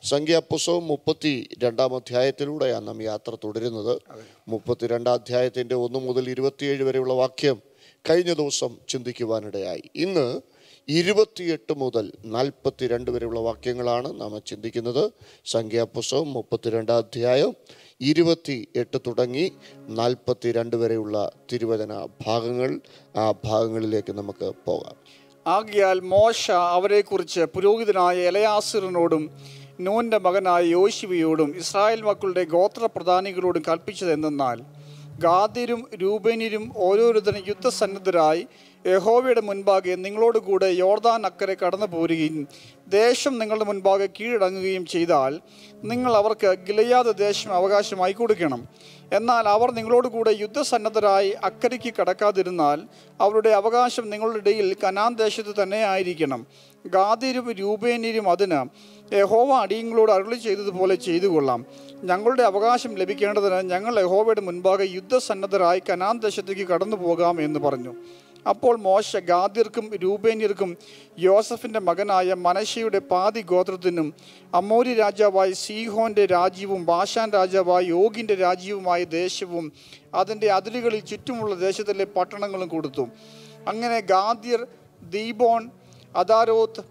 സംഖ്യാപുസ്തകം മുപ്പത്തി രണ്ടാം അധ്യായത്തിലൂടെയാണ് നാം യാത്ര തുടരുന്നത് മുപ്പത്തിരണ്ടാം അധ്യായത്തിൻ്റെ ഒന്ന് മുതൽ ഇരുപത്തിയേഴ് വരെയുള്ള വാക്യം കഴിഞ്ഞ ദിവസം ചിന്തിക്കുവാനിടയായി ഇന്ന് ഇരുപത്തിയെട്ട് മുതൽ നാൽപ്പത്തിരണ്ട് വരെയുള്ള വാക്യങ്ങളാണ് നാം ചിന്തിക്കുന്നത് സംഖ്യാപുസ്തകം മുപ്പത്തിരണ്ടാം അധ്യായം ഇരുപത്തി എട്ട് തുടങ്ങി നാൽപ്പത്തിരണ്ട് വരെയുള്ള തിരുവചന ഭാഗങ്ങൾ ആ ഭാഗങ്ങളിലേക്ക് നമുക്ക് പോകാം ആകിയാൽ മോശ അവരെക്കുറിച്ച് പുരോഹിതനായ എലയാസിറിനോടും നൂന്റെ മകനായ യോശുവയോടും ഇസ്രായേൽ മക്കളുടെ ഗോത്രപ്രധാനികളോടും കൽപ്പിച്ചത് എന്തെന്നാൽ ഗാദിരും രൂപേനിരും ഓരോരുത്തരും യുദ്ധസന്നദ്ധരായി യഹോവയുടെ മുൻപാകെ നിങ്ങളോട് കൂടെ യോർദാൻ അക്കരെ കടന്നു പോരുകയും ദേശം നിങ്ങളുടെ മുൻപാകെ കീഴടങ്ങുകയും ചെയ്താൽ നിങ്ങൾ അവർക്ക് ഗിലയാദ് ദേശം അവകാശമായി കൊടുക്കണം എന്നാൽ അവർ നിങ്ങളോട് കൂടെ യുദ്ധസന്നദ്ധരായി അക്കരയ്ക്ക് കടക്കാതിരുന്നാൽ അവരുടെ അവകാശം നിങ്ങളുടെ ഇടയിൽ കനാൻ ദേശത്ത് തന്നെ ആയിരിക്കണം ഗാദിരും രൂപേന്യരും അതിന് യഹോവ അടിയങ്ങളോട് അരുളി ചെയ്തതുപോലെ ചെയ്തു കൊള്ളാം ഞങ്ങളുടെ അവകാശം ലഭിക്കേണ്ടതിന് ഞങ്ങൾ യഹോവയുടെ മുൻപാകെ യുദ്ധസന്നദ്ധരായി കനാൻ ദേശത്തേക്ക് കടന്നു പോകാം എന്ന് പറഞ്ഞു അപ്പോൾ മോശ ഗാദിർക്കും രൂപേന്യർക്കും യോസഫിൻ്റെ മകനായ മനശയുടെ പാതി ഗോത്രത്തിനും അമോരി രാജാവായ സീഹോന്റെ രാജ്യവും ബാഷാൻ രാജാവായ യോഗിൻ്റെ രാജ്യവുമായ ദേശവും അതിൻ്റെ അതിരുകളിൽ ചുറ്റുമുള്ള ദേശത്തിലെ പട്ടണങ്ങളും കൊടുത്തു അങ്ങനെ ഗാദ്യർ ദീബോൺ അദാരോത്ത്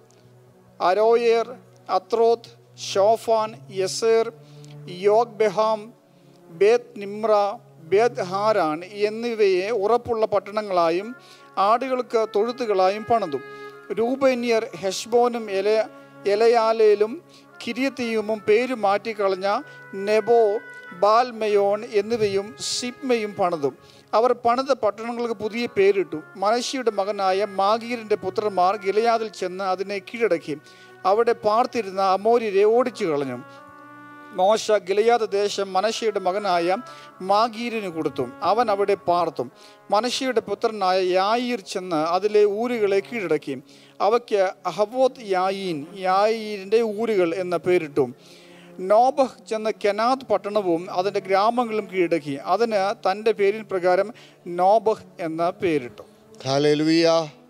അരോയേർ അത്രോത്ത് ഷോഫാൻ യസേർ യോഗ് ബെഹാം ബേത് നിമ്ര ബേത് ഹാരാൻ എന്നിവയെ ഉറപ്പുള്ള പട്ടണങ്ങളായും ആടുകൾക്ക് തൊഴുത്തുകളായും പണിതു രൂപന്യർ ഹെഷ്ബോനും എല എലയാലേലും കിരിയത്തീയുമും പേര് മാറ്റിക്കളഞ്ഞ നെബോ ബാൽമയോൺ എന്നിവയും സിപ്മയും പണിതു അവർ പണിത പട്ടണങ്ങൾക്ക് പുതിയ പേരിട്ടു മനശിയുടെ മകനായ മാഗീറിൻ്റെ പുത്രന്മാർ ഗിലയാദിൽ ചെന്ന് അതിനെ കീഴടക്കി അവിടെ പാർത്തിരുന്ന അമോര്യരെ ഓടിച്ചു കളഞ്ഞു മോശ ഗിലയാദ് ദേശം മനശയുടെ മകനായ മാഗീരിന് കൊടുത്തു അവൻ അവിടെ പാർത്തും മനശയുടെ പുത്രനായ യായീർ ചെന്ന് അതിലെ ഊരുകളെ കീഴടക്കി അവയ്ക്ക് അഹവോത്ത് യായീൻ യായീരിൻ്റെ ഊരുകൾ എന്ന പേരിട്ടു നോബഹ് ചെന്ന് കെനാത്ത് പട്ടണവും അതിൻ്റെ ഗ്രാമങ്ങളും കീഴടക്കി അതിന് തൻ്റെ പേരിൻ പ്രകാരം നോബഹ് എന്ന പേരിട്ടു ഹാലലുയ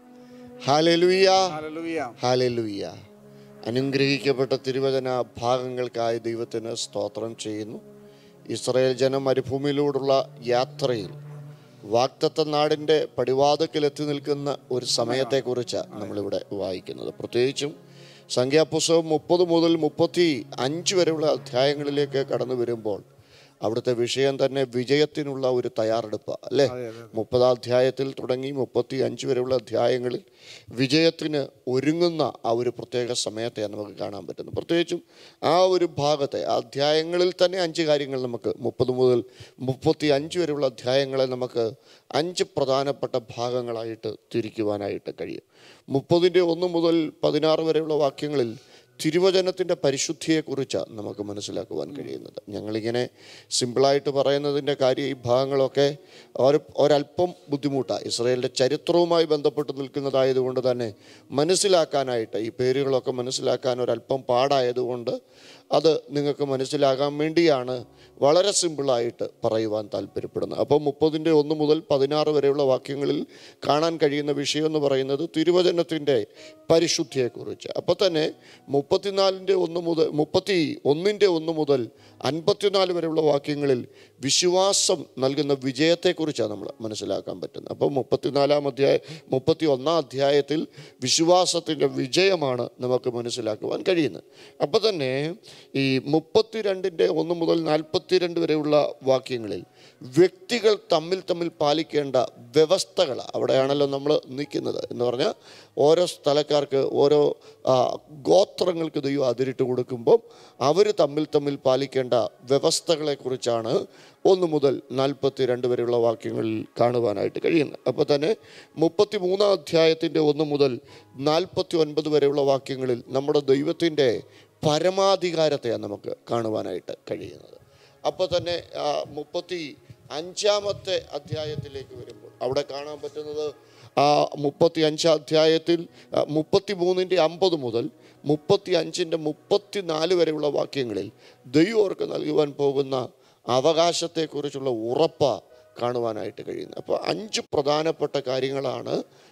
ഹാലലുയ ഹല്ലേലൂയ ഹാലലുയ അനുഗ്രഹിക്കപ്പെട്ട തിരുവചന ഭാഗങ്ങൾക്കായി ദൈവത്തിന് സ്തോത്രം ചെയ്യുന്നു ഇസ്രയേൽ ജനം മരുഭൂമിയിലൂടുള്ള യാത്രയിൽ വാക്തത്വ നാടിൻ്റെ പടിവാതക്കിൽ എത്തി നിൽക്കുന്ന ഒരു സമയത്തെക്കുറിച്ചാണ് നമ്മളിവിടെ വായിക്കുന്നത് പ്രത്യേകിച്ചും സംഖ്യാപുസ്തകം മുപ്പത് മുതൽ മുപ്പത്തി അഞ്ച് വരെയുള്ള അധ്യായങ്ങളിലേക്ക് കടന്നു വരുമ്പോൾ അവിടുത്തെ വിഷയം തന്നെ വിജയത്തിനുള്ള ഒരു തയ്യാറെടുപ്പ് അല്ലേ മുപ്പതാം അധ്യായത്തിൽ തുടങ്ങി മുപ്പത്തി അഞ്ച് വരെയുള്ള അധ്യായങ്ങളിൽ വിജയത്തിന് ഒരുങ്ങുന്ന ആ ഒരു പ്രത്യേക സമയത്തെ നമുക്ക് കാണാൻ പറ്റുന്നു പ്രത്യേകിച്ചും ആ ഒരു ഭാഗത്തെ ആ അധ്യായങ്ങളിൽ തന്നെ അഞ്ച് കാര്യങ്ങൾ നമുക്ക് മുപ്പത് മുതൽ മുപ്പത്തി അഞ്ച് വരെയുള്ള അധ്യായങ്ങളെ നമുക്ക് അഞ്ച് പ്രധാനപ്പെട്ട ഭാഗങ്ങളായിട്ട് തിരിക്കുവാനായിട്ട് കഴിയും മുപ്പതിൻ്റെ ഒന്ന് മുതൽ പതിനാറ് വരെയുള്ള വാക്യങ്ങളിൽ തിരുവചനത്തിൻ്റെ പരിശുദ്ധിയെക്കുറിച്ചാണ് നമുക്ക് മനസ്സിലാക്കുവാൻ കഴിയുന്നത് ഞങ്ങളിങ്ങനെ സിമ്പിളായിട്ട് പറയുന്നതിൻ്റെ കാര്യം ഈ ഭാഗങ്ങളൊക്കെ ഒരു ഒരല്പം ബുദ്ധിമുട്ടാണ് ഇസ്രയേലിൻ്റെ ചരിത്രവുമായി ബന്ധപ്പെട്ട് നിൽക്കുന്നതായതുകൊണ്ട് തന്നെ മനസ്സിലാക്കാനായിട്ട് ഈ പേരുകളൊക്കെ മനസ്സിലാക്കാൻ ഒരല്പം പാടായതുകൊണ്ട് അത് നിങ്ങൾക്ക് മനസ്സിലാകാൻ വേണ്ടിയാണ് വളരെ സിമ്പിളായിട്ട് പറയുവാൻ താല്പര്യപ്പെടുന്നത് അപ്പോൾ മുപ്പതിൻ്റെ ഒന്ന് മുതൽ പതിനാറ് വരെയുള്ള വാക്യങ്ങളിൽ കാണാൻ കഴിയുന്ന വിഷയം എന്ന് പറയുന്നത് തിരുവചനത്തിൻ്റെ പരിശുദ്ധിയെക്കുറിച്ച് അപ്പോൾ തന്നെ മുപ്പത്തിനാലിൻ്റെ ഒന്ന് മുതൽ മുപ്പത്തി ഒന്നിൻ്റെ ഒന്ന് മുതൽ അൻപത്തിനാല് വരെയുള്ള വാക്യങ്ങളിൽ വിശ്വാസം നൽകുന്ന വിജയത്തെക്കുറിച്ചാണ് നമ്മൾ മനസ്സിലാക്കാൻ പറ്റുന്നത് അപ്പോൾ മുപ്പത്തിനാലാം അധ്യായ മുപ്പത്തി ഒന്നാം അധ്യായത്തിൽ വിശ്വാസത്തിൻ്റെ വിജയമാണ് നമുക്ക് മനസ്സിലാക്കുവാൻ കഴിയുന്നത് അപ്പോൾ തന്നെ ഈ മുപ്പത്തിരണ്ടിൻ്റെ ഒന്ന് മുതൽ നാൽപ്പത്തിരണ്ട് വരെയുള്ള വാക്യങ്ങളിൽ വ്യക്തികൾ തമ്മിൽ തമ്മിൽ പാലിക്കേണ്ട വ്യവസ്ഥകൾ അവിടെയാണല്ലോ നമ്മൾ നിൽക്കുന്നത് എന്ന് പറഞ്ഞാൽ ഓരോ സ്ഥലക്കാർക്ക് ഓരോ ആ, ഗോത്രങ്ങൾക്ക് ദൈവം അതിരിട്ട് കൊടുക്കുമ്പോൾ അവർ തമ്മിൽ തമ്മിൽ പാലിക്കേണ്ട വ്യവസ്ഥകളെക്കുറിച്ചാണ് ഒന്ന് മുതൽ നാൽപ്പത്തി രണ്ട് വരെയുള്ള വാക്യങ്ങളിൽ കാണുവാനായിട്ട് കഴിയുന്നത് അപ്പോൾ തന്നെ മുപ്പത്തി മൂന്നാം അധ്യായത്തിൻ്റെ ഒന്ന് മുതൽ നാൽപ്പത്തി ഒൻപത് വരെയുള്ള വാക്യങ്ങളിൽ നമ്മുടെ ദൈവത്തിൻ്റെ പരമാധികാരത്തെയാണ് നമുക്ക് കാണുവാനായിട്ട് കഴിയുന്നത് അപ്പോൾ തന്നെ ആ, മുപ്പത്തി അഞ്ചാമത്തെ അധ്യായത്തിലേക്ക് വരുമ്പോൾ അവിടെ കാണാൻ പറ്റുന്നത് ആ മുപ്പത്തി അഞ്ചാം അധ്യായത്തിൽ മുപ്പത്തി മൂന്നിൻ്റെ അമ്പത് മുതൽ മുപ്പത്തി അഞ്ചിൻ്റെ മുപ്പത്തി നാല് വരെയുള്ള വാക്യങ്ങളിൽ ദൈവം അവർക്ക് നൽകുവാൻ പോകുന്ന അവകാശത്തെക്കുറിച്ചുള്ള ഉറപ്പ കാണുവാനായിട്ട് കഴിയുന്നത് അപ്പോൾ അഞ്ച് പ്രധാനപ്പെട്ട കാര്യങ്ങളാണ്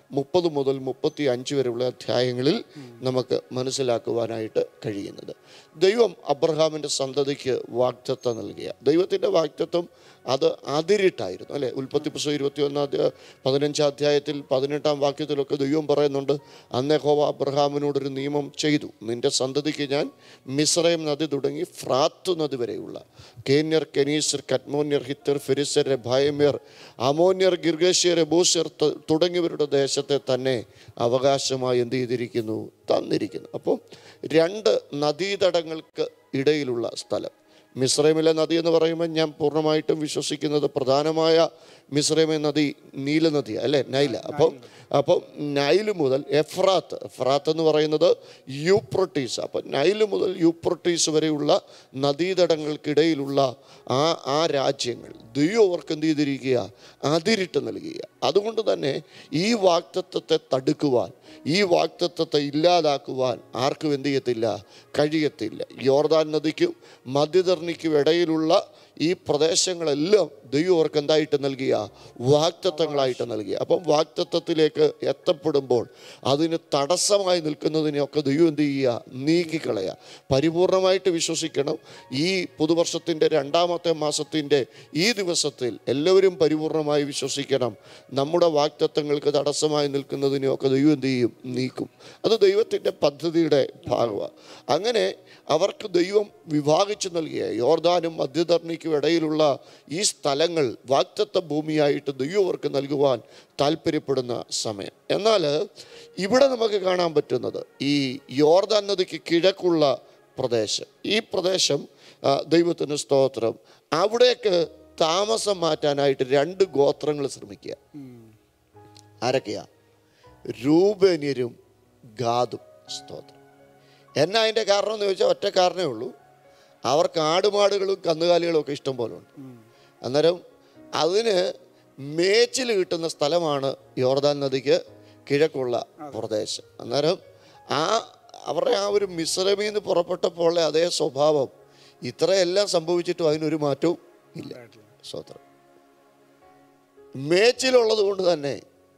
മുപ്പത് മുതൽ മുപ്പത്തി അഞ്ച് വരെയുള്ള അധ്യായങ്ങളിൽ നമുക്ക് മനസ്സിലാക്കുവാനായിട്ട് കഴിയുന്നത് ദൈവം അബ്രഹാമിൻ്റെ സന്തതിക്ക് വാക്തത്വം നൽകിയ ദൈവത്തിൻ്റെ വാക്തത്വം അത് അതിരിട്ടായിരുന്നു അല്ലേ ഉൽപ്പത്തി പുസ്തകം ഇരുപത്തി ഒന്നാം പതിനഞ്ചാം അധ്യായത്തിൽ പതിനെട്ടാം വാക്യത്തിലൊക്കെ ദൈവം പറയുന്നുണ്ട് അന്നേ ഹോവ അബ്രഹാമിനോടൊരു നിയമം ചെയ്തു നിന്റെ സന്തതിക്ക് ഞാൻ മിസ്രൈം നദി തുടങ്ങി ഫ്രാത്ത് നദി വരെയുള്ള കേന്യർ കെനീസർ കറ്റ്മോന്യർ ഹിത്തർ ഫെരിസർ ഭയമേർ അമോന്യർ ഗിർഗേഷ്യർ എബൂസർ ത- തുടങ്ങിയവരുടെ ദേശത്തെ തന്നെ അവകാശമായി എന്ത് ചെയ്തിരിക്കുന്നു തന്നിരിക്കുന്നു അപ്പം രണ്ട് നദീതടങ്ങൾക്ക് ഇടയിലുള്ള സ്ഥലം മിസ്രൈമിലെ നദി എന്ന് പറയുമ്പോൾ ഞാൻ പൂർണ്ണമായിട്ടും വിശ്വസിക്കുന്നത് പ്രധാനമായ മിസ്രൈമെ നദി നീല നദിയാണ് അല്ലേ നൈല അപ്പം അപ്പം നൈല് മുതൽ എഫ്രാത്ത് എഫ്രാത്ത് എന്ന് പറയുന്നത് യൂപ്രട്ടീസ് അപ്പം നൈല് മുതൽ യൂപ്രട്ടീസ് വരെയുള്ള നദീതടങ്ങൾക്കിടയിലുള്ള ആ ആ രാജ്യങ്ങൾ ദൈവം അവർക്ക് എന്ത് ചെയ്തിരിക്കുക അതിരിട്ട് നൽകുക അതുകൊണ്ട് തന്നെ ഈ വാക്തത്വത്തെ തടുക്കുവാൻ ഈ വാക്തത്വത്തെ ഇല്ലാതാക്കുവാൻ ആർക്കും എന്ത് ചെയ്യത്തില്ല കഴിയത്തില്ല യോർദാൻ നദിക്കും മധ്യധർണിക്കും ഇടയിലുള്ള ഈ പ്രദേശങ്ങളെല്ലാം ദൈവം അവർക്ക് എന്തായിട്ട് നൽകിയ വാക്തത്വങ്ങളായിട്ട് നൽകിയ അപ്പം വാക്തത്വത്തിലേക്ക് എത്തപ്പെടുമ്പോൾ അതിന് തടസ്സമായി നിൽക്കുന്നതിനെയൊക്കെ ദൈവം എന്ത് ചെയ്യുക നീക്കിക്കളയുക പരിപൂർണമായിട്ട് വിശ്വസിക്കണം ഈ പുതുവർഷത്തിൻ്റെ രണ്ടാമത്തെ മാസത്തിൻ്റെ ഈ ദിവസത്തിൽ എല്ലാവരും പരിപൂർണമായി വിശ്വസിക്കണം നമ്മുടെ വാക്തത്വങ്ങൾക്ക് തടസ്സമായി നിൽക്കുന്നതിനെയൊക്കെ ദൈവം എന്ത് ചെയ്യും നീക്കും അത് ദൈവത്തിൻ്റെ പദ്ധതിയുടെ ഭാഗമാണ് അങ്ങനെ അവർക്ക് ദൈവം വിഭാഗിച്ചു നൽകിയ യോർദാനും മധ്യധർണിക്കും ഇടയിലുള്ള ഈ സ്ഥലങ്ങൾ വാക്തത്വ ഭൂമിയായിട്ട് ദൈവം അവർക്ക് നൽകുവാൻ താല്പര്യപ്പെടുന്ന സമയം എന്നാൽ ഇവിടെ നമുക്ക് കാണാൻ പറ്റുന്നത് ഈ യോർദാൻ നദിക്ക് കിഴക്കുള്ള പ്രദേശം ഈ പ്രദേശം ആ, ദൈവത്തിന് സ്തോത്രം അവിടേക്ക് താമസം മാറ്റാനായിട്ട് രണ്ട് ഗോത്രങ്ങൾ ശ്രമിക്കുക ആരൊക്കെയാ രൂപേന്യരും ഗാദും സ്തോത്രം എന്നാ അതിൻ്റെ കാരണം എന്ന് ചോദിച്ചാൽ ഒറ്റ കാരണമേ ഉള്ളൂ അവർക്ക് ആടുമാടുകളും കന്നുകാലികളും ഒക്കെ ഇഷ്ടം പോലെ ഉണ്ട് അന്നേരം അതിന് മേച്ചിൽ കിട്ടുന്ന സ്ഥലമാണ് യോർദാൻ നദിക്ക് കിഴക്കുള്ള പ്രദേശം അന്നേരം ആ അവരുടെ ആ ഒരു മിശ്രമിൽ നിന്ന് പുറപ്പെട്ടപ്പോൾ അതേ സ്വഭാവം ഇത്രയെല്ലാം സംഭവിച്ചിട്ടും അതിനൊരു മാറ്റവും ഇല്ല സ്വത്രം മേച്ചിലുള്ളത് കൊണ്ട് തന്നെ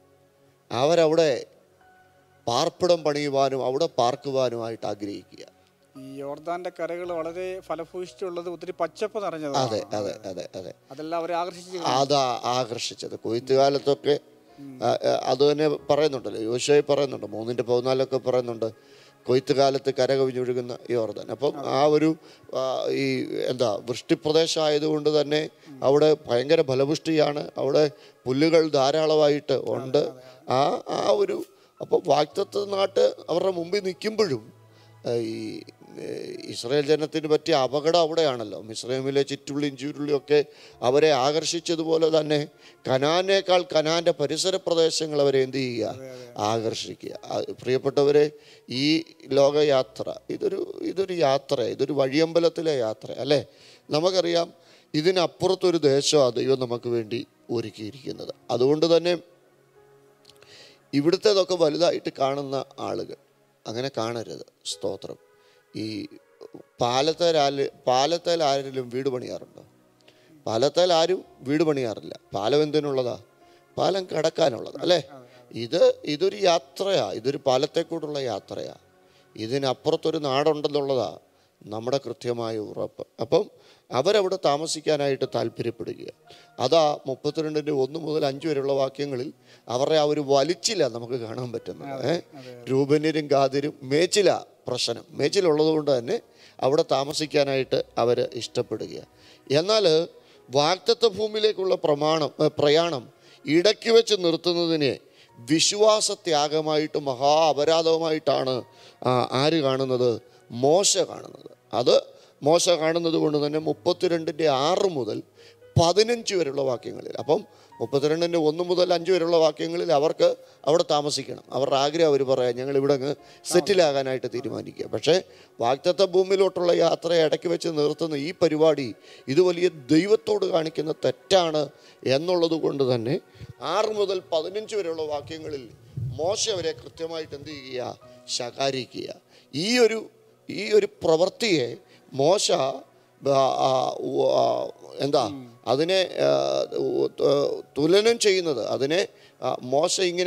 അവരവിടെ പാർപ്പിടം പണിയുവാനും അവിടെ പാർക്കുവാനുമായിട്ട് ആഗ്രഹിക്കുക ഈ യോർദാന്റെ കരകൾ വളരെ ഫലഭൂയിഷ്ടിയുള്ളത് ഒത്തിരി പച്ചപ്പ് നിറഞ്ഞതാണ് അതെ അതെ അതെ അതെ അതെല്ലാം അവരെ ആകർഷിച്ച് അതാ ആകർഷിച്ചത് കൊയ്ത്തുകാലത്തൊക്കെ ആ, ആ, അത് തന്നെ പറയുന്നുണ്ടല്ലോ യോശോയെ പറയുന്നുണ്ട് മൂന്നിൻ്റെ പതിനാലൊക്കെ പറയുന്നുണ്ട് കൊയ്ത്തുകാലത്ത് കരകവിഞ്ഞൊഴുകുന്ന യോർദാൻ അപ്പം ആ ഒരു ആ, ഈ എന്താ വൃഷ്ടിപ്രദേശം ആയതുകൊണ്ട് തന്നെ അവിടെ ഭയങ്കര ഫലപുഷ്ടിയാണ് അവിടെ പുല്ലുകൾ ധാരാളമായിട്ട് ഉണ്ട് ആ ആ ഒരു അപ്പോൾ വാക്തത്വ നാട്ട് അവരുടെ മുമ്പിൽ നിൽക്കുമ്പോഴും ആ, ഈ ഏ, ഇസ്രായേൽ ജനത്തിന് പറ്റിയ അപകടം അവിടെയാണല്ലോ മിസ്രൈമിലെ ചുറ്റുള്ളിയും ചുരുളിയും ഒക്കെ അവരെ ആകർഷിച്ചതുപോലെ തന്നെ കനാനേക്കാൾ കനാൻ്റെ പരിസര പ്രദേശങ്ങൾ അവരെ എന്ത് ചെയ്യുക ആകർഷിക്കുക ആ, പ്രിയപ്പെട്ടവരെ ഈ ലോകയാത്ര ഇതൊരു ഇതൊരു യാത്ര ഇതൊരു വഴിയമ്പലത്തിലെ യാത്ര അല്ലേ നമുക്കറിയാം ഇതിനപ്പുറത്തൊരു ദേശമാണ് ദൈവം നമുക്ക് വേണ്ടി ഒരുക്കിയിരിക്കുന്നത് അതുകൊണ്ട് തന്നെ ഇവിടുത്തേതൊക്കെ വലുതായിട്ട് കാണുന്ന ആളുകൾ അങ്ങനെ കാണരുത് സ്തോത്രം ഈ പാലത്തേൽ ആര് പാലത്തേൽ ആരെങ്കിലും വീട് പണിയാറുണ്ടോ പാലത്തേൽ ആരും വീട് പണിയാറില്ല പാലം എന്തിനുള്ളതാ പാലം കടക്കാനുള്ളത് അല്ലേ ഇത് ഇതൊരു യാത്രയാ ഇതൊരു പാലത്തേക്കൂടുള്ള യാത്രയാ ഇതിനപ്പുറത്തൊരു നാടുണ്ടെന്നുള്ളതാ നമ്മുടെ കൃത്യമായ ഉറപ്പ് അപ്പം അവരവിടെ താമസിക്കാനായിട്ട് താല്പര്യപ്പെടുക അതാ മുപ്പത്തിരണ്ടിൻ്റെ ഒന്ന് മുതൽ അഞ്ച് വരെയുള്ള വാക്യങ്ങളിൽ അവരുടെ ആ ഒരു വലിച്ചില്ല നമുക്ക് കാണാൻ പറ്റുന്നത് ഏ രൂപന്യരും ഗാതിരും മേച്ചില പ്രശ്നം മേച്ചിലുള്ളത് കൊണ്ട് തന്നെ അവിടെ താമസിക്കാനായിട്ട് അവർ ഇഷ്ടപ്പെടുക എന്നാൽ വാക്തത്വ ഭൂമിയിലേക്കുള്ള പ്രമാണം ഏ, പ്രയാണം ഇടയ്ക്ക് വെച്ച് നിർത്തുന്നതിനെ വിശ്വാസത്യാഗമായിട്ട് മഹാ അപരാധവുമായിട്ടാണ് ആ, ആര് കാണുന്നത് മോശ കാണുന്നത് അത് മോശ കാണുന്നത് കൊണ്ട് തന്നെ മുപ്പത്തിരണ്ടിൻ്റെ ആറ് മുതൽ പതിനഞ്ച് വരെയുള്ള വാക്യങ്ങളിൽ അപ്പം മുപ്പത്തിരണ്ടിൻ്റെ ഒന്ന് മുതൽ അഞ്ച് വരെയുള്ള വാക്യങ്ങളിൽ അവർക്ക് അവിടെ താമസിക്കണം അവരുടെ ആഗ്രഹം അവർ പറയാം ഞങ്ങൾ ഇവിടെ അങ്ങ് സെറ്റിലാകാനായിട്ട് തീരുമാനിക്കുക പക്ഷേ വാക്തത്വ ഭൂമിയിലോട്ടുള്ള യാത്ര ഇടയ്ക്ക് വെച്ച് നിർത്തുന്ന ഈ പരിപാടി ഇത് വലിയ ദൈവത്തോട് കാണിക്കുന്ന തെറ്റാണ് എന്നുള്ളത് കൊണ്ട് തന്നെ ആറ് മുതൽ പതിനഞ്ച് വരെയുള്ള വാക്യങ്ങളിൽ മോശ അവരെ കൃത്യമായിട്ട് എന്ത് ചെയ്യുക ശകാരിക്കുക ഈ ഒരു ഈ ഒരു പ്രവൃത്തിയെ മോശ ആ, ആ, ഉ- ആ, എന്താ അതിനെ ആ, ഉ- ത- തുലനം ചെയ്യുന്നത് അതിനെ ആ, മോശ ഇങ്ങനെ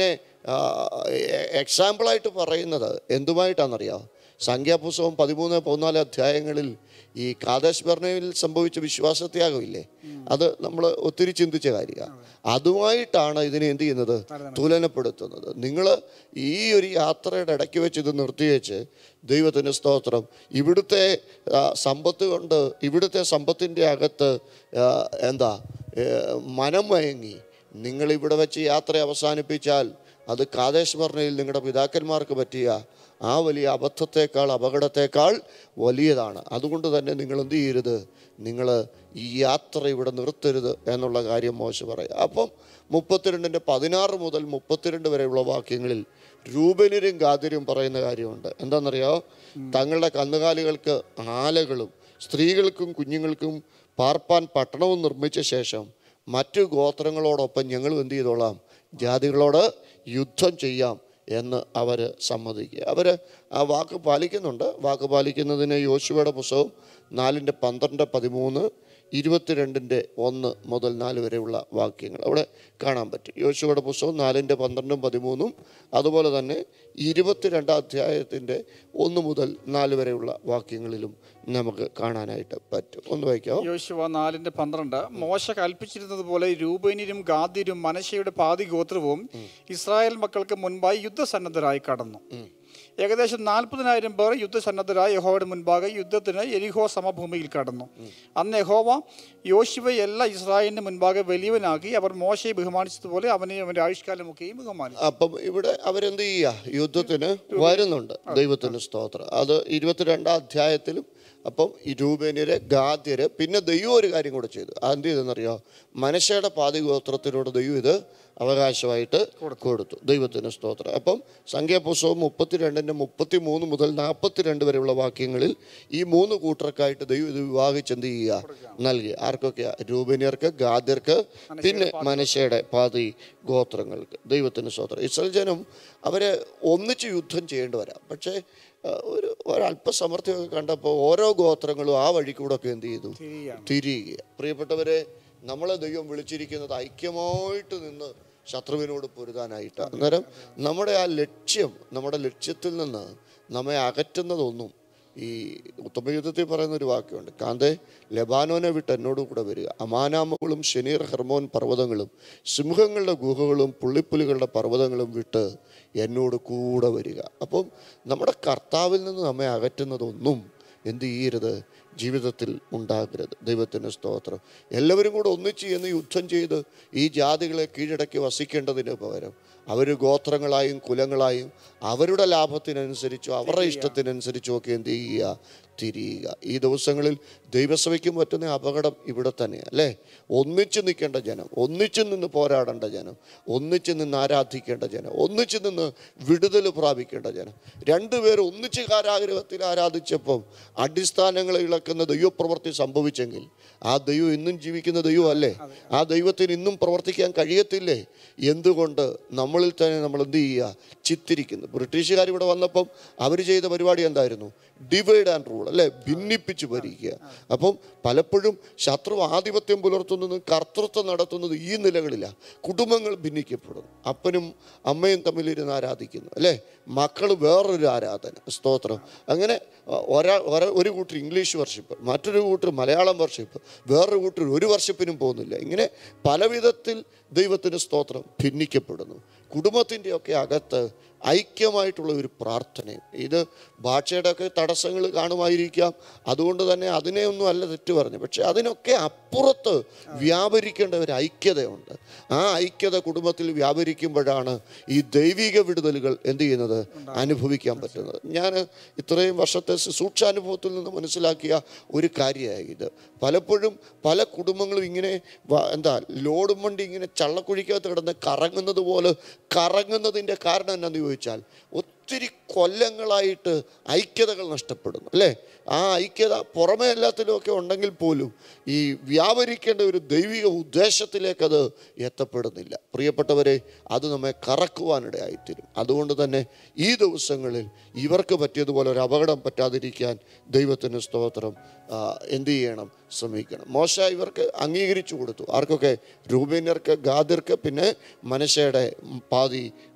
എക്സാമ്പിളായിട്ട് പറയുന്നത് എന്തുമായിട്ടാണെന്നറിയാമോ സംഖ്യാപുസ്തകം പതിമൂന്ന് പതിനാല് അധ്യായങ്ങളിൽ ഈ കാദേശ് ബർണയിൽ സംഭവിച്ച വിശ്വാസത്യാഗമില്ലേ അത് നമ്മൾ ഒത്തിരി ചിന്തിച്ച കാര്യമാണ് അതുമായിട്ടാണ് ഇതിനെ എന്ത് ചെയ്യുന്നത് തുലനപ്പെടുത്തുന്നത് നിങ്ങൾ ഈ ഒരു യാത്രയുടെ ഇടയ്ക്ക് വെച്ച് ഇത് നിർത്തിവെച്ച് ദൈവത്തിന് സ്തോത്രം ഇവിടുത്തെ ആ, സമ്പത്ത് കൊണ്ട് ഇവിടുത്തെ സമ്പത്തിൻ്റെ അകത്ത് ആ, എന്താ ഏ, മനം മയങ്ങി നിങ്ങൾ ഇവിടെ വെച്ച് യാത്ര അവസാനിപ്പിച്ചാൽ അത് കാദേശ് ഭരണയിൽ നിങ്ങളുടെ പിതാക്കന്മാർക്ക് പറ്റിയ ആ വലിയ അബദ്ധത്തെക്കാൾ അപകടത്തെക്കാൾ വലിയതാണ് അതുകൊണ്ട് തന്നെ നിങ്ങൾ എന്ത് ചെയ്യരുത് നിങ്ങൾ ഈ യാത്ര ഇവിടെ നിർത്തരുത് എന്നുള്ള കാര്യം മോശ പറയും അപ്പം മുപ്പത്തിരണ്ടിൻ്റെ പതിനാറ് മുതൽ മുപ്പത്തിരണ്ട് വരെയുള്ള വാക്യങ്ങളിൽ രൂപനരും ഗാതിരും പറയുന്ന കാര്യമുണ്ട് എന്താണെന്നറിയോ തങ്ങളുടെ കന്നുകാലികൾക്ക് ആലകളും സ്ത്രീകൾക്കും കുഞ്ഞുങ്ങൾക്കും പാർപ്പാൻ പട്ടണവും നിർമ്മിച്ച ശേഷം മറ്റു ഗോത്രങ്ങളോടൊപ്പം ഞങ്ങൾ എന്ത് ചെയ്തോളാം ജാതികളോട് യുദ്ധം ചെയ്യാം എന്ന് അവർ സമ്മതിക്കുക അവർ ആ വാക്ക് പാലിക്കുന്നുണ്ട് വാക്ക് പാലിക്കുന്നതിന് യോശുവയുടെ പുസ്തകം നാലിൻ്റെ പന്ത്രണ്ട് പതിമൂന്ന് ഇരുപത്തിരണ്ടിൻ്റെ ഒന്ന് മുതൽ നാല് വരെയുള്ള വാക്യങ്ങൾ അവിടെ കാണാൻ പറ്റും യോശുവയുടെ പുസ്തകം നാലിൻ്റെ പന്ത്രണ്ടും പതിമൂന്നും അതുപോലെ തന്നെ ഇരുപത്തിരണ്ടാം അധ്യായത്തിൻ്റെ ഒന്ന് മുതൽ നാല് വരെയുള്ള വാക്യങ്ങളിലും നമുക്ക് കാണാനായിട്ട് പറ്റും ഒന്ന് വായിക്കാമോ യോശുവ നാലിന്റെ പന്ത്രണ്ട് മോശ കൽപ്പിച്ചിരുന്നത് പോലെ രൂപേനിരും ഗാദ്യരും മനശയുടെ പാതി ഗോത്രവും ഇസ്രായേൽ മക്കൾക്ക് മുൻപായി യുദ്ധസന്നദ്ധരായി കടന്നു ഏകദേശം നാൽപ്പതിനായിരം പേർ യുദ്ധസന്നദ്ധരായി യഹോവയുടെ മുൻപാകെ യുദ്ധത്തിന് എരിഹോ സമഭൂമിയിൽ കടന്നു അന്ന് യഹോവ യോശുവയെ എല്ലാ ഇസ്രായേലിന് മുൻപാകെ വലിയവനാക്കി അവർ മോശയെ ബഹുമാനിച്ചതുപോലെ അവനെ അവന്റെ ആയുഷ്കാലമൊക്കെയും ബഹുമാനിച്ചു അപ്പം ഇവിടെ അവരെന്ത് ചെയ്യുക യുദ്ധത്തിന് വരുന്നുണ്ട് ദൈവത്തിന് സ്തോത്രം അത് ഇരുപത്തിരണ്ടാം അധ്യായത്തിലും അപ്പം ഈ രൂപേന്യര് ഗാദ്യര് പിന്നെ ദൈവം ഒരു കാര്യം കൂടെ ചെയ്തു അതെന്ത് ചെയ്തെന്നറിയോ മനുഷ്യയുടെ പാതി ഗോത്രത്തിനോട് ദൈവം ഇത് അവകാശമായിട്ട് കൊടുത്തു ദൈവത്തിന് സ്തോത്രം അപ്പം സംഖ്യാപുസ്തകം മുപ്പത്തിരണ്ടിൻ്റെ മുപ്പത്തി മൂന്ന് മുതൽ നാൽപ്പത്തിരണ്ട് വരെയുള്ള വാക്യങ്ങളിൽ ഈ മൂന്ന് കൂട്ടർക്കായിട്ട് ദൈവം ഇത് വിവാഹിച്ച് എന്ത് ചെയ്യുക നൽകി ആർക്കൊക്കെയാ രൂപനിയർക്ക് ഗാദ്യർക്ക് പിന്നെ മനുഷ്യയുടെ പാതി ഗോത്രങ്ങൾക്ക് ദൈവത്തിന് സ്തോത്രം ഇസ്രയേൽ ജനം അവരെ ഒന്നിച്ച് യുദ്ധം ചെയ്യേണ്ടി വരാം പക്ഷേ ആ, ഒരു ഒരല്പസമർത്ഥ്യമൊക്കെ കണ്ടപ്പോൾ ഓരോ ഗോത്രങ്ങളും ആ വഴി കൂടെ ഒക്കെ എന്ത് ചെയ്തു തിരിയുകയാണ്. തിരിയുക പ്രിയപ്പെട്ടവരെ നമ്മളെ ദൈവം വിളിച്ചിരിക്കുന്നത് ഐക്യമായിട്ട് നിന്ന് ശത്രുവിനോട് പൊരുതാനായിട്ടാണ് അന്നേരം നമ്മുടെ ആ ലക്ഷ്യം നമ്മുടെ ലക്ഷ്യത്തിൽ നിന്ന് നമ്മെ അകറ്റുന്നതൊന്നും ഈ ഉത്തമയുദ്ധത്തിൽ പറയുന്ന ഒരു വാക്യമുണ്ട് കാന്തേ ലബാനോനെ വിട്ട് എന്നോട് കൂടെ വരിക അമാനാമകളും ഷെനീർ ഹെർമോൻ പർവ്വതങ്ങളും സിംഹങ്ങളുടെ ഗുഹകളും പുള്ളിപ്പുലികളുടെ പർവ്വതങ്ങളും വിട്ട് എന്നോട് കൂടെ വരിക അപ്പം നമ്മുടെ കർത്താവിൽ നിന്ന് നമ്മെ അകറ്റുന്നതൊന്നും എന്ത് ചെയ്യരുത് ജീവിതത്തിൽ ഉണ്ടാകരുത് ദൈവത്തിന് സ്തോത്രം എല്ലാവരും കൂടെ ഒന്നിച്ച് എന്ന് യുദ്ധം ചെയ്ത് ഈ ജാതികളെ കീഴടക്കി വസിക്കേണ്ടതിന് പകരം അവർ ഗോത്രങ്ങളായും കുലങ്ങളായും അവരുടെ ലാഭത്തിനനുസരിച്ചോ അവരുടെ ഇഷ്ടത്തിനനുസരിച്ചോ ഒക്കെ എന്ത് ചെയ്യുക തിരിയുക ഈ ദിവസങ്ങളിൽ ദൈവസഭയ്ക്കും പറ്റുന്ന അപകടം ഇവിടെ തന്നെയാണ് അല്ലേ ഒന്നിച്ച് നിൽക്കേണ്ട ജനം ഒന്നിച്ച് നിന്ന് പോരാടേണ്ട ജനം ഒന്നിച്ച് നിന്ന് ആരാധിക്കേണ്ട ജനം ഒന്നിച്ച് നിന്ന് വിടുതൽ പ്രാപിക്കേണ്ട ജനം രണ്ടുപേർ ഒന്നിച്ച് കാരാഗ്രഹത്തിൽ ആരാധിച്ചപ്പം അടിസ്ഥാനങ്ങളെ ഇളക്കുന്ന ദൈവപ്രവൃത്തി സംഭവിച്ചെങ്കിൽ ആ ദൈവം ഇന്നും ജീവിക്കുന്ന ദൈവം അല്ലേ ആ ദൈവത്തിന് ഇന്നും പ്രവർത്തിക്കാൻ കഴിയത്തില്ലേ എന്തുകൊണ്ട് നമ്മളിൽ തന്നെ നമ്മൾ എന്ത് ചെയ്യുക ചിത്തിരിക്കുന്നു ബ്രിട്ടീഷുകാർ ഇവിടെ വന്നപ്പം അവർ ചെയ്ത പരിപാടി എന്തായിരുന്നു ഡിവൈഡ് ആൻഡ് റൂൾ അല്ലേ ഭിന്നിപ്പിച്ച് ഭരിക്കുക അപ്പം പലപ്പോഴും ശത്രു ആധിപത്യം പുലർത്തുന്നതും കർത്തൃത്വം നടത്തുന്നത് ഈ നിലകളിലാണ് കുടുംബങ്ങൾ ഭിന്നിക്കപ്പെടുന്നു അപ്പനും അമ്മയും തമ്മിലിരുന്ന് ആരാധിക്കുന്നു അല്ലേ മക്കൾ വേറൊരു ആരാധന സ്തോത്രം അങ്ങനെ ഒരാ ഒര ഒരു കൂട്ടർ ഇംഗ്ലീഷ് വർഷിപ്പ് മറ്റൊരു കൂട്ടർ മലയാളം വർഷിപ്പ് വേറൊരു കൂട്ടർ ഒരു വർഷിപ്പിനും പോകുന്നില്ല ഇങ്ങനെ പല വിധത്തിൽ ദൈവത്തിന് സ്തോത്രം ഭിന്നിക്കപ്പെടുന്നു കുടുംബത്തിൻ്റെ ഒക്കെ അകത്ത് ഐക്യമായിട്ടുള്ള ഒരു പ്രാർത്ഥനയും ഇത് ഭാഷയുടെ ഒക്കെ തടസ്സങ്ങൾ കാണുമായിരിക്കാം അതുകൊണ്ട് തന്നെ അതിനെ ഒന്നും അല്ല തെറ്റ് പറഞ്ഞു പക്ഷെ അതിനൊക്കെ അപ്പുറത്ത് വ്യാപരിക്കേണ്ട ഒരു ഐക്യതയുണ്ട് ആ ഐക്യത കുടുംബത്തിൽ വ്യാപരിക്കുമ്പോഴാണ് ഈ ദൈവിക വിടുതലുകൾ എന്ത് ചെയ്യുന്നത് അനുഭവിക്കാൻ പറ്റുന്നത് ഞാൻ ഇത്രയും വർഷത്തെ സൂക്ഷ്മാനുഭവത്തിൽ നിന്ന് മനസ്സിലാക്കിയ ഒരു കാര്യമായി ഇത് പലപ്പോഴും പല കുടുംബങ്ങളും ഇങ്ങനെ വ- എന്താ ലോഡും വണ്ടി ഇങ്ങനെ ചള്ളക്കുഴിക്കകത്ത് കിടന്ന് കറങ്ങുന്നത് പോലെ കറങ്ങുന്നതിൻ്റെ കാരണം എന്നാന്ന് ചോദിച്ചാൽ ഒത്തിരി കൊല്ലങ്ങളായിട്ട് ഐക്യതകൾ നഷ്ടപ്പെടുന്നു അല്ലേ ആ ഐക്യത പുറമേ എല്ലാത്തിലുമൊക്കെ ഉണ്ടെങ്കിൽ പോലും ഈ വ്യാപരിക്കേണ്ട ഒരു ദൈവിക ഉദ്ദേശത്തിലേക്ക് അത് എത്തപ്പെടുന്നില്ല പ്രിയപ്പെട്ടവരെ അത് നമ്മെ കറക്കുവാനിടയായിത്തീരും അതുകൊണ്ട് തന്നെ ഈ ദിവസങ്ങളിൽ ഇവർക്ക് പറ്റിയതുപോലെ ഒരു അപകടം പറ്റാതിരിക്കാൻ ദൈവത്തിന് സ്തോത്രം ആ, എന്ത് ചെയ്യണം ശ്രമിക്കണം മോശ ഇവർക്ക് അംഗീകരിച്ചു കൊടുത്തു ആർക്കൊക്കെ രൂപേന്യർക്ക് ഗാദിർക്ക് പിന്നെ മനശയുടെ പാതി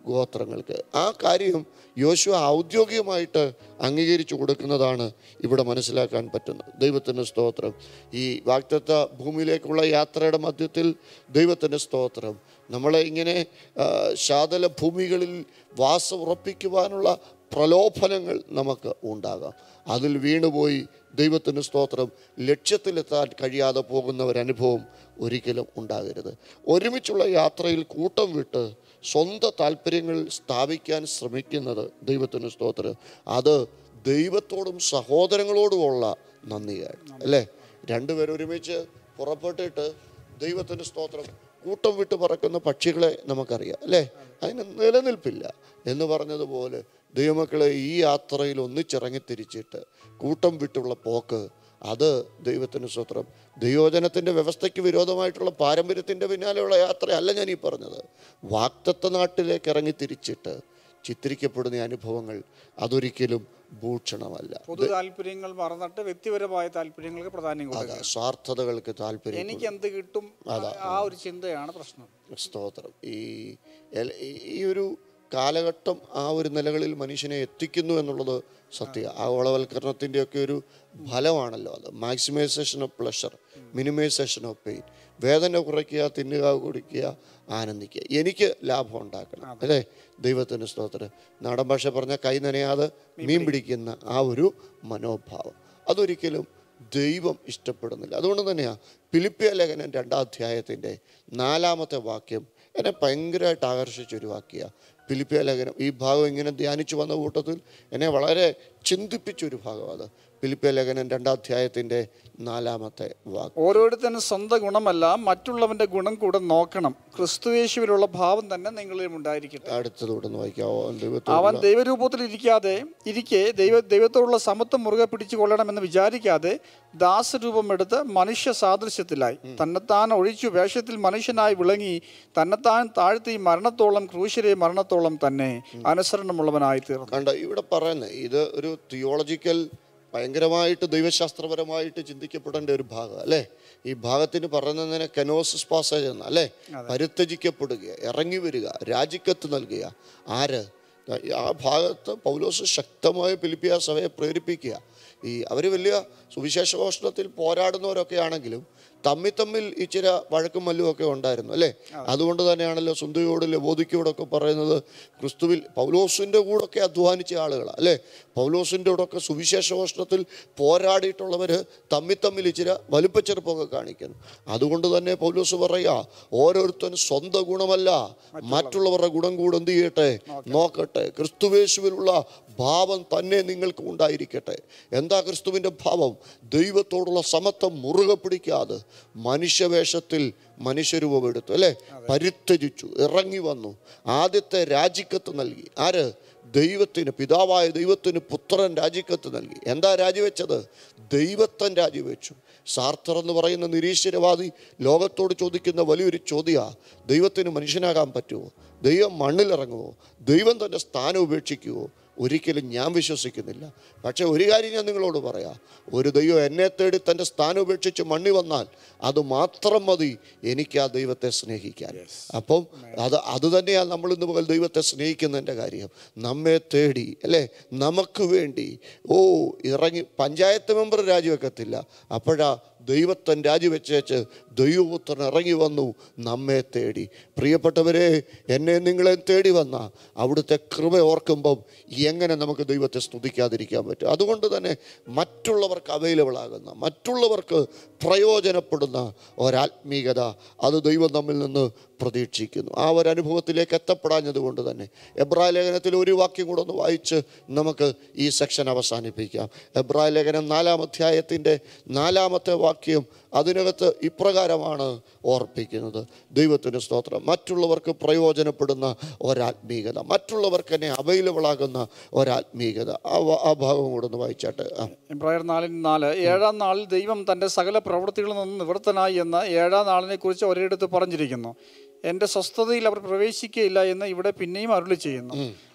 ഗോത്രങ്ങൾക്ക് ആ കാര്യം യോശുവ ഔദ്യോഗികമായിട്ട് അംഗീകരിച്ചു കൊടുക്കുന്നതാണ് ഇവിടെ മനസ്സിലാക്കാൻ പറ്റുന്നത് ദൈവത്തിൻ്റെ സ്തോത്രം ഈ വാക്തത്വ ഭൂമിയിലേക്കുള്ള യാത്രയുടെ മധ്യത്തിൽ ദൈവത്തിൻ്റെ സ്തോത്രം നമ്മളെ ഇങ്ങനെ ആ, ശാതല ഭൂമികളിൽ വാസം ഉറപ്പിക്കുവാനുള്ള പ്രലോഭനങ്ങൾ നമുക്ക് ഉണ്ടാകാം അതിൽ വീണുപോയി ദൈവത്തിൻ്റെ സ്തോത്രം ലക്ഷ്യത്തിലെത്താൻ കഴിയാതെ പോകുന്ന ഒരനുഭവം ഒരിക്കലും ഉണ്ടാകരുത് ഒരുമിച്ചുള്ള യാത്രയിൽ കൂട്ടം വിട്ട് സ്വന്തം താല്പര്യങ്ങൾ സ്ഥാപിക്കാൻ ശ്രമിക്കുന്നത് ദൈവത്തിൻ്റെ സ്തോത്രം അത് ദൈവത്തോടും സഹോദരങ്ങളോടുമുള്ള നന്ദിയാണ് അല്ലേ രണ്ടുപേരും ഒരുമിച്ച് പുറപ്പെട്ടിട്ട് ദൈവത്തിൻ്റെ സ്തോത്രം കൂട്ടം വിട്ട് പറക്കുന്ന പക്ഷികളെ നമുക്കറിയാം അല്ലേ അതിന് നിലനിൽപ്പില്ല എന്ന് പറഞ്ഞതുപോലെ ദൈവമക്കളെ ഈ യാത്രയിൽ ഒന്നിച്ചിറങ്ങി തിരിച്ചിട്ട് കൂട്ടം വിട്ടുള്ള പോക്ക് അത് ദൈവത്തിന് സ്വത്രം ദൈവജനത്തിൻ്റെ വ്യവസ്ഥയ്ക്ക് വിരോധമായിട്ടുള്ള പാരമ്പര്യത്തിൻ്റെ പിന്നാലെയുള്ള യാത്രയല്ല ഞാൻ ഈ പറഞ്ഞത് വാക്തത്വ നാട്ടിലേക്ക് ഇറങ്ങി തിരിച്ചിട്ട് ചിത്രിക്കപ്പെടുന്ന ഈ അനുഭവങ്ങൾ അതൊരിക്കലും ഭൂഷണമല്ല പൊതു താല്പര്യങ്ങൾ മറന്നിട്ട് വ്യക്തിപരമായ താല്പര്യങ്ങൾക്ക് പ്രാധാന്യം കൊടുക്കുക അതാ സ്വാർത്ഥതകൾക്ക് താല്പര്യം എനിക്ക് എന്ത് കിട്ടും ആ ഒരു ചിന്തയാണ് പ്രശ്നം സ്തോത്രം ഈ എൽ- ഈ- ഈ ഒരു കാലഘട്ടം ആ ഒരു നിലകളിൽ മനുഷ്യനെ എത്തിക്കുന്നു എന്നുള്ളത് സത്യ ആഗോളവൽക്കരണത്തിൻ്റെ ഒക്കെ ഒരു ഫലമാണല്ലോ അത് maximisation of pleasure minimisation of pain വേദന കുറയ്ക്കുക തിന്നുക കുടിക്കുക ആനന്ദിക്കുക എനിക്ക് ലാഭം ഉണ്ടാക്കണം അല്ലേ ദൈവത്തിൻ്റെ സ്തോത്രം നാടൻ ഭാഷ പറഞ്ഞ കൈ നനയാതെ മീൻ പിടിക്കുന്ന ആ ഒരു മനോഭാവം അതൊരിക്കലും ദൈവം ഇഷ്ടപ്പെടുന്നില്ല അതുകൊണ്ട് തന്നെയാണ് ഫിലിപ്പിയ ലേഖനം രണ്ടാം അധ്യായത്തിൻ്റെ നാലാമത്തെ വാക്യം എന്നെ ഭയങ്കരമായിട്ട് ആകർഷിച്ചൊരു വാക്യ ഫിലിപ്പിയ ലേഖനം ഈ ഭാഗം ഇങ്ങനെ ധ്യാനിച്ചു വന്ന കൂട്ടത്തിൽ എന്നെ വളരെ ചിന്തിപ്പിച്ചൊരു ഭാഗം അത് ഫിലിപ്പിയ ലേഖനം രണ്ടാം അധ്യായത്തിൻ്റെ നാലാമത്തെ വാക്യം ഓരോരുത്തരും സ്വന്തം ഗുണമല്ല മറ്റുള്ളവന്റെ ഗുണം കൂടെ നോക്കണം ക്രിസ്തുയേശുവിലുള്ള ഭാവം തന്നെ നിങ്ങളിലും ഉണ്ടായിരിക്കട്ടെ അടുത്തതോടെ ഒന്ന് വായിക്കാവോ ദൈവത്തോട് അവൻ ദൈവരൂപത്തിൽ ഇരിക്കാതെ ഇരിക്കെ ദൈവ ദൈവത്തോടുള്ള സമത്വം മുറുകെ പിടിച്ചു കൊള്ളണമെന്ന് വിചാരിക്കാതെ ദാസരൂപം എടുത്ത് മനുഷ്യ സാദൃശ്യത്തിലായി തന്നെത്താൻ ഒഴിച്ചു വേഷത്തിൽ മനുഷ്യനായി വിളങ്ങി തന്നെത്താൻ താഴ്ത്തി മരണത്തോളം ക്രൂശരെ മരണത്തോളം തന്നെ അനുസരണമുള്ളവനായി തീർന്നു കണ്ട ഇവിടെ പറയുന്നത് ഇത് ഒരു തിയോളജിക്കൽ ഭയങ്കരമായിട്ട് ദൈവശാസ്ത്രപരമായിട്ട് ചിന്തിക്കപ്പെടേണ്ട ഒരു ഭാഗം അല്ലേ ഈ ഭാഗത്തിന് പറയുന്നതിനെ കനോസിസ് പാസേജ് എന്ന അല്ലേ പരിത്യജിക്കപ്പെടുക ഇറങ്ങി വരിക രാജിക്കത്ത് നൽകുക ആര് ആ ഭാഗത്ത് പൗലോസ് ശക്തമായ ഫിലിപ്പിയ സഭയെ പ്രേരിപ്പിക്കുക ഈ അവർ വലിയ സുവിശേഷ ഘോഷണത്തിൽ പോരാടുന്നവരൊക്കെ ആണെങ്കിലും തമ്മിൽ തമ്മിൽ ഇച്ചിരി വഴക്കും മല്ലും ഒക്കെ ഉണ്ടായിരുന്നു അല്ലേ അതുകൊണ്ട് തന്നെയാണല്ലോ സുന്ദരിയോട് ലബോധിക്കോടൊക്കെ പറയുന്നത് ക്രിസ്തുവിൽ പൗലോസിൻ്റെ കൂടൊക്കെ അധ്വാനിച്ച ആളുകളാണ് അല്ലേ പൗലോസിൻ്റെ കൂടൊക്കെ സുവിശേഷ ഘോഷണത്തിൽ പോരാടിയിട്ടുള്ളവർ തമ്മിൽ തമ്മിൽ ഇച്ചിരി വലുപ്പച്ചെറുപ്പമൊക്കെ കാണിക്കുന്നു അതുകൊണ്ട് തന്നെ പൗലോസ് പറയുക ഓരോരുത്തരും സ്വന്തം ഗുണമല്ല മറ്റുള്ളവരുടെ ഗുണം കൂടെ എന്ത് ചെയ്യട്ടെ നോക്കട്ടെ ക്രിസ്തുവേശുവിലുള്ള ഭാവം തന്നെ നിങ്ങൾക്ക് ഉണ്ടായിരിക്കട്ടെ എന്താ ക്രിസ്തുവിൻ്റെ ഭാവം ദൈവത്തോടുള്ള സമത്വം മുറുകെ പിടിക്കാതെ മനുഷ്യവേഷത്തിൽ മനുഷ്യരൂപം എടുത്തു അല്ലേ പരിത്യജിച്ചു ഇറങ്ങി വന്നു ആദ്യത്തെ രാജിക്കത്ത് നൽകി ആര് ദൈവത്തിന് പിതാവായ ദൈവത്തിന് പുത്രൻ രാജിക്കത്ത് നൽകി എന്താ രാജിവെച്ചത് ദൈവത്തൻ രാജിവെച്ചു സാർത്തർ എന്ന് പറയുന്ന നിരീശ്വരവാദി ലോകത്തോട് ചോദിക്കുന്ന വലിയൊരു ചോദ്യമാണ് ദൈവത്തിന് മനുഷ്യനാകാൻ പറ്റുമോ ദൈവം മണ്ണിലിറങ്ങുമോ ദൈവം തൻ്റെ സ്ഥാനം ഉപേക്ഷിക്കുമോ ഒരിക്കലും ഞാൻ വിശ്വസിക്കുന്നില്ല പക്ഷേ ഒരു കാര്യം ഞാൻ നിങ്ങളോട് പറയാം ഒരു ദൈവം എന്നെ തേടി തൻ്റെ സ്ഥാനം ഉപേക്ഷിച്ച് മണ്ണി വന്നാൽ അത് മാത്രം മതി എനിക്ക് ആ ദൈവത്തെ സ്നേഹിക്കാൻ അപ്പം അത് അത് തന്നെയാണ് നമ്മൾ ഇന്ന് പകൽ ദൈവത്തെ സ്നേഹിക്കുന്നതിൻ്റെ കാര്യം നമ്മെ തേടി അല്ലേ നമുക്ക് വേണ്ടി ഓ ഇറങ്ങി പഞ്ചായത്ത് മെമ്പർ രാജിവെക്കത്തില്ല അപ്പോഴാ ദൈവത്തൻ രാജിവെച്ചേച്ച് ദൈവപുത്രൻ ഇറങ്ങി വന്നു നമ്മെ തേടി പ്രിയപ്പെട്ടവരെ എന്നെ നിങ്ങളെ തേടി വന്ന അവിടുത്തെ കൃപ ഓർക്കുമ്പം എങ്ങനെ നമുക്ക് ദൈവത്തെ സ്തുതിക്കാതിരിക്കാൻ പറ്റും അതുകൊണ്ട് തന്നെ മറ്റുള്ളവർക്ക് അവൈലബിൾ ആകുന്ന മറ്റുള്ളവർക്ക് പ്രയോജനപ്പെടുന്ന ഒരാത്മീകത അത് ദൈവം നമ്മിൽ നിന്ന് പ്രതീക്ഷിക്കുന്നു ആ ഒരു അനുഭവത്തിലേക്ക് എത്തപ്പെടാഞ്ഞത് കൊണ്ട് തന്നെ എബ്രായ ലേഖനത്തിൽ ഒരു വാക്യം കൂടെ ഒന്ന് വായിച്ച് നമുക്ക് ഈ സെക്ഷൻ അവസാനിപ്പിക്കാം എബ്രായ ലേഖനം നാലാം അധ്യായത്തിൻ്റെ നാലാമത്തെ വാക്യം അതിനകത്ത് ഇപ്രകാരമാണ് ഓർപ്പിക്കുന്നത് ദൈവത്തിൻ്റെ സ്തോത്രം മറ്റുള്ളവർക്ക് പ്രയോജനപ്പെടുന്ന ഒരാത്മീകത മറ്റുള്ളവർക്ക് തന്നെ അവൈലബിൾ ആകുന്ന ഒരാത്മീകത ആ വ- ആ ഭാഗം കൂടെ ഒന്ന് വായിച്ചാട്ട് ആ എബ്രായർ നാലിന് നാല് ഏഴാം നാളിൽ ദൈവം തൻ്റെ സകല പ്രവൃത്തികളിൽ നിന്ന് നിവൃത്തനായി എന്ന് ഏഴാം നാളിനെ കുറിച്ച് ഒരിടത്ത് പറഞ്ഞിരിക്കുന്നു എൻ്റെ സ്വസ്ഥതയിൽ അവർ പ്രവേശിക്കുകയില്ല എന്ന് ഇവിടെ പിന്നെയും അരുളി ചെയ്യുന്നു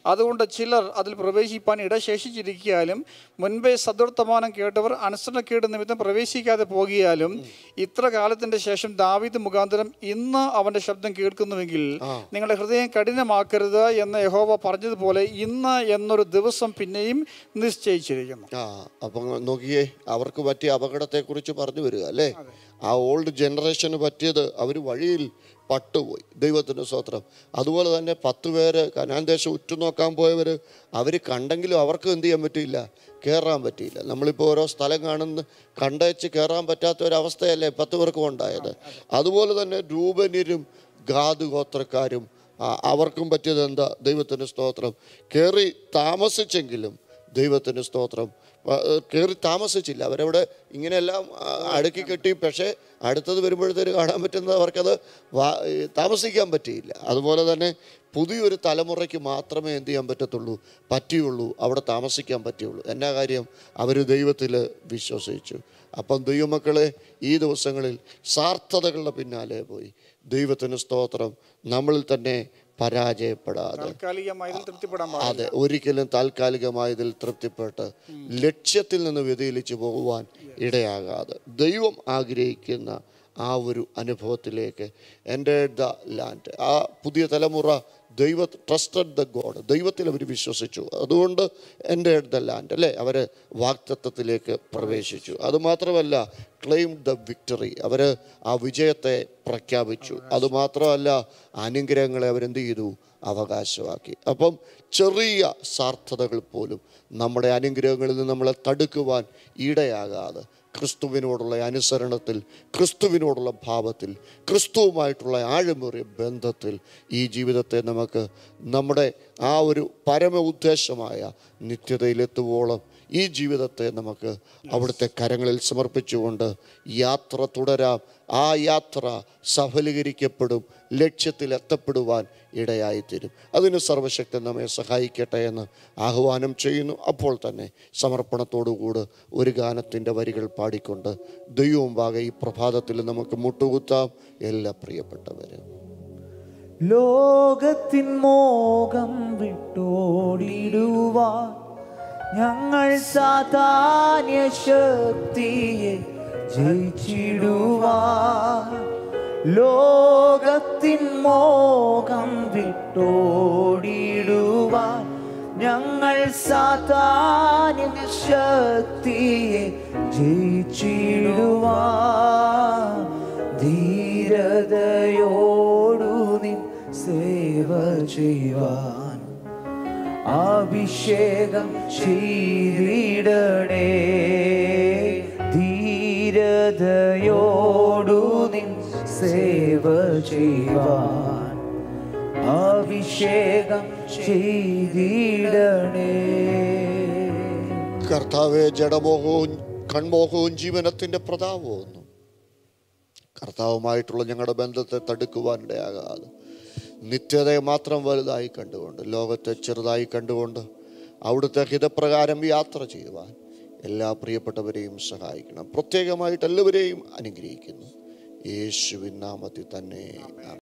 അതുകൊണ്ട് ചിലർ അതിൽ പ്രവേശിപ്പാൻ ഇടശേഷിച്ചിരിക്കാലും മുൻപേ സദ്വർത്തമാനം കേട്ടവർ അനുസരണക്കേട് നിമിത്തം പ്രവേശിക്കാതെ പോകിയാലും ഇത്ര കാലത്തിന്റെ ശേഷം ദാവീദ് മുഖാന്തരം ഇന്ന് അവന്റെ ശബ്ദം കേൾക്കുന്നുവെങ്കിൽ നിങ്ങളുടെ ഹൃദയം കഠിനമാക്കരുത് എന്ന് യഹോവ പറഞ്ഞതുപോലെ ഇന്ന് എന്നൊരു ദിവസം പിന്നെയും നിശ്ചയിച്ചിരിക്കുന്നു ആ അപ്പം നോക്കിയേ അവർക്ക് പറ്റിയ അപകടത്തെക്കുറിച്ച് പറഞ്ഞു വരിക അല്ലേ ആ ഓൾഡ് ജനറേഷന് പറ്റിയത് അവർ വഴിയിൽ പട്ടുപോയി ദൈവത്തിൻ്റെ സ്തോത്രം അതുപോലെ തന്നെ പത്ത് പേര് കനാൻ ദേശം ഉറ്റുനോക്കാൻ പോയവർ അവർ കണ്ടെങ്കിലും അവർക്ക് എന്ത് ചെയ്യാൻ പറ്റിയില്ല കയറാൻ പറ്റിയില്ല നമ്മളിപ്പോൾ ഓരോ സ്ഥലം കാണുന്ന കണ്ടേച്ച് കയറാൻ പറ്റാത്ത ഒരവസ്ഥയല്ലേ പത്ത് പേർക്കും ഉണ്ടായത് അതുപോലെ തന്നെ രൂപനിരും ഗാദ് ഗോത്രക്കാരും ആ, അവർക്കും പറ്റിയത് എന്താ ദൈവത്തിൻ്റെ സ്തോത്രം കയറി താമസിച്ചെങ്കിലും ദൈവത്തിന് സ്തോത്രം ആ, കയറി താമസിച്ചില്ല അവരവിടെ ഇങ്ങനെയെല്ലാം ആ, അടുക്കി കെട്ടി പക്ഷേ അടുത്തത് വരുമ്പോഴത്തേക്ക് കാണാൻ പറ്റുന്നത് അവർക്കത് വാ- ഈ, താമസിക്കാൻ പറ്റിയില്ല അതുപോലെ തന്നെ പുതിയൊരു തലമുറയ്ക്ക് മാത്രമേ എന്ത് ചെയ്യാൻ പറ്റത്തുള്ളൂ പറ്റിയുള്ളൂ അവിടെ താമസിക്കാൻ പറ്റിയുള്ളൂ എന്നാ കാര്യം അവർ ദൈവത്തിൽ വിശ്വസിച്ചു അപ്പം ദൈവമക്കളെ ഈ ദിവസങ്ങളിൽ സാർത്ഥതകളുടെ പിന്നാലെ പോയി ദൈവത്തിന് സ്തോത്രം നമ്മളിൽ തന്നെ പരാജയപ്പെടാതെ താൽക്കാലികമായി ഇതിൽ തൃപ്തിപ്പെടാൻ പാടില്ല അതെ ഒരിക്കലും താൽക്കാലികമായതിൽ തൃപ്തിപ്പെട്ട് ലക്ഷ്യത്തിൽ നിന്ന് വ്യതിചലിച്ചു പോകുവാൻ ഇടയാകാതെ ദൈവം ആഗ്രഹിക്കുന്ന ആ ഒരു അനുഭവത്തിലേക്ക് എൻ്റെ ദ ലാൻഡ് ആ പുതിയ തലമുറ ദൈവ ട്രസ്റ്റഡ് ദ ഗോഡ് ദൈവത്തിൽ അവർ വിശ്വസിച്ചു അതുകൊണ്ട് എൻ്റെ ദ ലാൻഡ് അല്ലേ അവർ വാക്തത്വത്തിലേക്ക് പ്രവേശിച്ചു അതുമാത്രമല്ല ക്ലെയിം ദ വിക്ടറി അവർ ആ വിജയത്തെ പ്രഖ്യാപിച്ചു അതുമാത്രമല്ല അനുഗ്രഹങ്ങളെ അവരെന്ത് ചെയ്തു അവകാശമാക്കി അപ്പം ചെറിയ സാർത്ഥതകൾ പോലും നമ്മുടെ അനുഗ്രഹങ്ങളിൽ നിന്ന് നമ്മളെ തടുക്കുവാൻ ഇടയാകാതെ ക്രിസ്തുവിനോടുള്ള അനുസരണത്തിൽ ക്രിസ്തുവിനോടുള്ള ഭാവത്തിൽ ക്രിസ്തുവുമായിട്ടുള്ള ആഴമേറിയ ബന്ധത്തിൽ ഈ ജീവിതത്തെ നമുക്ക് നമ്മുടെ ആ ഒരു പരമ ഉദ്ദേശമായ നിത്യതയിലെത്തുവോളം ഈ ജീവിതത്തെ നമുക്ക് അവിടുത്തെ കരങ്ങളിൽ സമർപ്പിച്ചുകൊണ്ട് യാത്ര തുടരാം ആ യാത്ര സഫലീകരിക്കപ്പെടും ലക്ഷ്യത്തിൽ എത്തപ്പെടുവാൻ ഇടയായിത്തീരും അതിന് സർവശക്തൻ നമ്മെ സഹായിക്കട്ടെ എന്ന് ആഹ്വാനം ചെയ്യുന്നു അപ്പോൾ തന്നെ സമർപ്പണത്തോടുകൂടി ഒരു ഗാനത്തിൻ്റെ വരികൾ പാടിക്കൊണ്ട് ദൈവമുമ്പാകെ ഈ പ്രഭാതത്തിൽ നമുക്ക് മുട്ടുകുത്താം എല്ലാ പ്രിയപ്പെട്ടവരും ലോകത്തിൻ മോഹം വിട്ടോടിടുവാൻ ഞങ്ങൾ സാധാന്യ ശക്തിയെ ജയിച്ചിടുവാൻ ലോകത്തിൻ മോഹം വിട്ടോടിടുവാൻ ഞങ്ങൾ സാധാന്യ ശക്തിയെ ജയിച്ചിടുവാൻ ധീരതയോടു നിൻ സേവ ചെയ്യുവാൻ അഭിഷേകം ചെയ്തിടണേ ധീരതയോടു നിൻ സേവ ചെയ്യുവാൻ അഭിഷേകം ചെയ്തിടണേ കർത്താവെ ജഡമോഹവും കൺമോഹവും ജീവനത്തിൻ്റെ പ്രതാപവും കർത്താവുമായിട്ടുള്ള ഞങ്ങളുടെ ബന്ധത്തെ തടുക്കുവാനിടയാകാതെ നിത്യതയെ മാത്രം വലുതായി കണ്ടുകൊണ്ട് ലോകത്തെ ചെറുതായി കണ്ടുകൊണ്ട് അവിടുത്തെ ഹിതപ്രകാരം യാത്ര ചെയ്യുവാൻ എല്ലാ പ്രിയപ്പെട്ടവരെയും സഹായിക്കണം പ്രത്യേകമായിട്ട് എല്ലാവരെയും അനുഗ്രഹിക്കുന്നു യേശുവിൻ നാമത്തിൽ തന്നെ